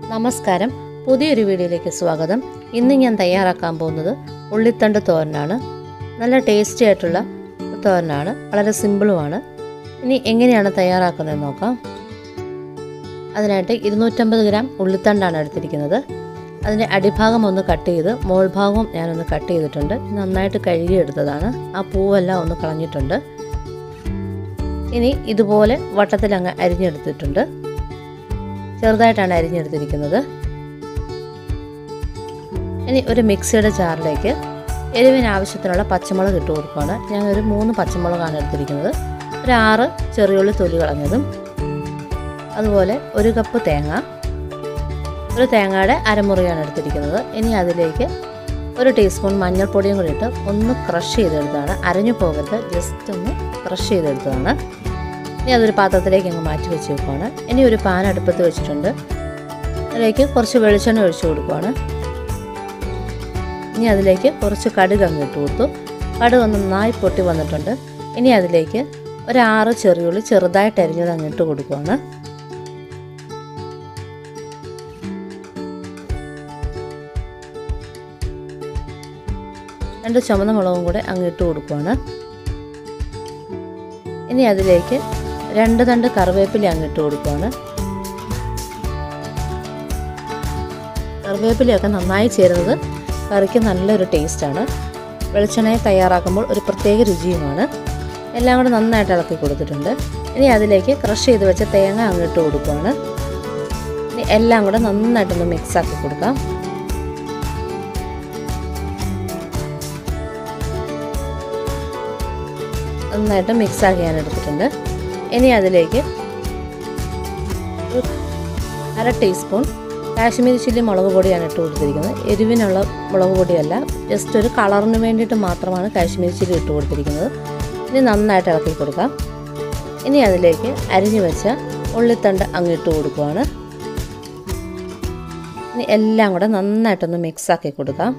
നമസ്കാരം പുതിയൊരു വീഡിയോയിലേക്ക് സ്വാഗതം ഇന്ന് ഞാൻ തയ്യാറാക്കാൻ പോകുന്നത് ഉള്ളിത്തണ്ട് തോരനാണ് നല്ല ടേസ്റ്റി ആയിട്ടുള്ള തോരനാണ് വളരെ സിമ്പിളുമാണ് ഇനി എങ്ങനെയാണ് തയ്യാറാക്കുന്നതെന്ന് നോക്കാം അതിനായിട്ട് ഇരുന്നൂറ്റമ്പത് ഗ്രാം ഉള്ളിത്തണ്ടാണ് എടുത്തിരിക്കുന്നത് അതിൻ്റെ അടിഭാഗം ഒന്ന് കട്ട് ചെയ്ത് മോൾ ഭാഗവും ഞാനൊന്ന് കട്ട് ചെയ്തിട്ടുണ്ട് നന്നായിട്ട് കഴുകിയെടുത്തതാണ് ആ പൂവെല്ലാം ഒന്ന് കളഞ്ഞിട്ടുണ്ട് ഇനി ഇതുപോലെ വട്ടത്തിൽ അങ്ങ് അരിഞ്ഞെടുത്തിട്ടുണ്ട് ചെറുതായിട്ടാണ് അരിഞ്ഞെടുത്തിരിക്കുന്നത് ഇനി ഒരു മിക്സിയുടെ ജാറിലേക്ക് എരിവിന് ആവശ്യത്തിനുള്ള പച്ചമുളക് ഇട്ട് കൊടുക്കുകയാണ് ഞാൻ ഒരു മൂന്ന് പച്ചമുളകാണ് എടുത്തിരിക്കുന്നത് ഒരു ആറ് ചെറിയുള്ളി തൊലി കളഞ്ഞതും അതുപോലെ ഒരു കപ്പ് തേങ്ങ ഒരു തേങ്ങയുടെ അരമുറിയാണ് എടുത്തിരിക്കുന്നത് ഇനി അതിലേക്ക് ഒരു ടീസ്പൂൺ മഞ്ഞൾപ്പൊടിയും കൂടി ഇട്ട് ഒന്ന് ക്രഷ് ചെയ്തെടുത്താണ് അരഞ്ഞു പോകരുത് ജസ്റ്റ് ഒന്ന് ക്രഷ് ചെയ്തെടുത്തതാണ് ഇനി അതൊരു പാത്രത്തിലേക്ക് അങ്ങ് മാറ്റി വെച്ച് വെക്കുവാണ് ഇനി ഒരു പാൻ അടുപ്പത്ത് വെച്ചിട്ടുണ്ട് അതിലേക്ക് കുറച്ച് വെളിച്ചെണ്ണ ഒഴിച്ചു കൊടുക്കുവാണ് ഇനി അതിലേക്ക് കുറച്ച് കടുക് അങ്ങ് ഇട്ട് കൊടുത്തു കടുക് ഒന്ന് നന്നായി പൊട്ടി വന്നിട്ടുണ്ട് ഇനി അതിലേക്ക് ഒരു ആറ് ചെറിയുള്ളി ചെറുതായിട്ട് അരിഞ്ഞത് അങ്ങ് ഇട്ട് കൊടുക്കുവാണ് രണ്ട് ചുമന്ന മുളകും കൂടെ അങ്ങ് ഇട്ട് കൊടുക്കുവാണ് ഇനി അതിലേക്ക് രണ്ട് തണ്ട് കറിവേപ്പില അങ്ങ് ഇട്ട് കൊടുക്കുവാണ് കറിവേപ്പിലയൊക്കെ നന്നായി ചേരുന്നത് കറിക്ക് നല്ലൊരു ടേസ്റ്റാണ് വെളിച്ചെണ്ണയെ തയ്യാറാക്കുമ്പോൾ ഒരു പ്രത്യേക രുചിയുമാണ് എല്ലാം കൂടെ നന്നായിട്ട് ഇളക്കി കൊടുത്തിട്ടുണ്ട് ഇനി അതിലേക്ക് ക്രഷ് ചെയ്ത് വെച്ച തേങ്ങ അങ്ങ് ഇട്ട് കൊടുക്കുവാണ് ഇനി എല്ലാം കൂടെ നന്നായിട്ടൊന്ന് മിക്സ് ആക്കി കൊടുക്കാം നന്നായിട്ട് മിക്സ് ആക്കി ഞാൻ എടുത്തിട്ടുണ്ട് ഇനി അതിലേക്ക് ഒരു അര ടീസ്പൂൺ കാശ്മീരി ചില്ലി മുളക് പൊടിയാണ് ഇട്ട് കൊടുത്തിരിക്കുന്നത് എരിവിനുള്ള മുളക് പൊടിയല്ല ജസ്റ്റ് ഒരു കളറിന് വേണ്ടിയിട്ട് മാത്രമാണ് കാശ്മീരി ചില്ലി ഇട്ട് കൊടുത്തിരിക്കുന്നത് ഇനി നന്നായിട്ട് ഇളക്കി കൊടുക്കാം ഇനി അതിലേക്ക് അരിഞ്ഞു വെച്ച ഉള്ളിത്തണ്ട് അങ്ങ് ഇട്ട് കൊടുക്കുവാണ് ഇനി എല്ലാം കൂടെ നന്നായിട്ടൊന്ന് മിക്സ് ആക്കി കൊടുക്കാം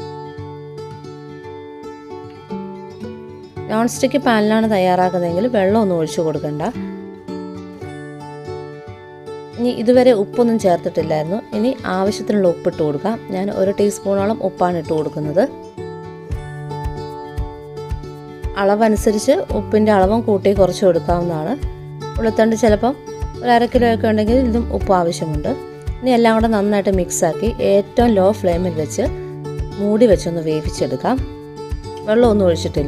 നോൺ സ്റ്റിക്ക് പാനിലാണ് തയ്യാറാക്കുന്നതെങ്കിൽ വെള്ളമൊന്നും ഒഴിച്ചു കൊടുക്കണ്ട ഇനി ഇതുവരെ ഉപ്പൊന്നും ചേർത്തിട്ടില്ലായിരുന്നു ഇനി ആവശ്യത്തിനുള്ള ഉപ്പിട്ട് കൊടുക്കാം ഞാൻ ഒരു ടീസ്പൂണോളം ഉപ്പാണ് ഇട്ട് കൊടുക്കുന്നത് അളവനുസരിച്ച് ഉപ്പിൻ്റെ അളവും കൂട്ടി കുറച്ച് കൊടുക്കാവുന്നതാണ് ഉളുത്തണ്ട് ചിലപ്പം ഒരു അര കിലോ ഒക്കെ ഉണ്ടെങ്കിൽ ഇതും ഉപ്പ് ആവശ്യമുണ്ട് ഇനി എല്ലാം കൂടെ നന്നായിട്ട് മിക്സാക്കി ഏറ്റവും ലോ ഫ്ലെയിമിൽ വെച്ച് മൂടി വെച്ചൊന്ന് വേവിച്ചെടുക്കാം വെള്ളമൊന്നും ഒഴിച്ചിട്ടില്ല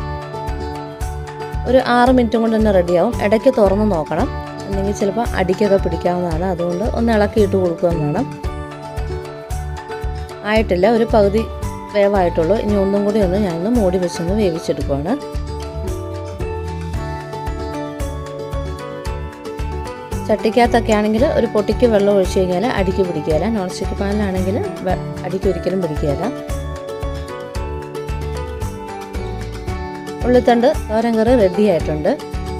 ഒരു ആറ് മിനിറ്റും കൊണ്ട് തന്നെ റെഡിയാവും ഇടയ്ക്ക് തുറന്ന് നോക്കണം അല്ലെങ്കിൽ ചിലപ്പോൾ അടിക്കൊക്കെ പിടിക്കാവുന്നതാണ് അതുകൊണ്ട് ഒന്ന് ഇളക്കിയിട്ട് കൊടുക്കുകയും വേണം ആയിട്ടില്ല ഒരു പകുതി വേവായിട്ടുള്ളൂ ഇനി ഒന്നും കൂടി ഒന്ന് ഞാനൊന്ന് മൂടി വെച്ചൊന്ന് വേവിച്ചെടുക്കുവാണ് ചട്ടിക്കകത്തൊക്കെ ആണെങ്കിൽ ഒരു പൊട്ടിക്ക് വെള്ളം ഒഴിച്ചു കഴിഞ്ഞാൽ അടിക്ക് പിടിക്കുകയില്ല നോൺ സ്റ്റിക്ക് പാനിലാണെങ്കിൽ അടിക്ക് ഒരിക്കലും പിടിക്കുകയില്ല ഉള്ളിത്തണ്ട് തോരൻ കറി റെഡി ആയിട്ടുണ്ട്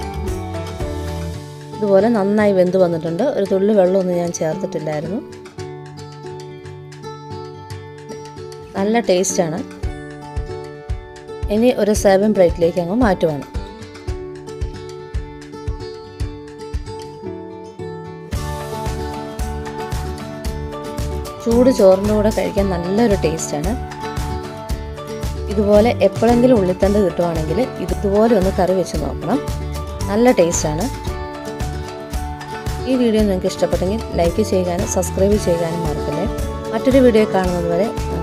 ഇതുപോലെ നന്നായി വെന്ത് വന്നിട്ടുണ്ട് ഒരു തുള്ളി വെള്ളമൊന്നും ഞാൻ ചേർത്തിട്ടില്ലായിരുന്നു നല്ല ടേസ്റ്റാണ് ഇനി ഒരു സെവൻ പ്ലേറ്റിലേക്ക് അങ്ങ് മാറ്റുവാണ് ചൂട് ചോറിൻ്റെ കൂടെ കഴിക്കാൻ നല്ലൊരു ടേസ്റ്റാണ് ഇതുപോലെ എപ്പോഴെങ്കിലും ഉള്ളിത്തണ്ട് കിട്ടുവാണെങ്കിൽ ഇതുപോലെ ഒന്ന് കറി വെച്ച് നോക്കണം നല്ല ടേസ്റ്റാണ് ഈ വീഡിയോ നിങ്ങൾക്ക് ഇഷ്ടപ്പെട്ടെങ്കിൽ ലൈക്ക് ചെയ്യാനും സബ്സ്ക്രൈബ് ചെയ്യാനും മറക്കല്ലേ മറ്റൊരു വീഡിയോ കാണുന്നത് വരെ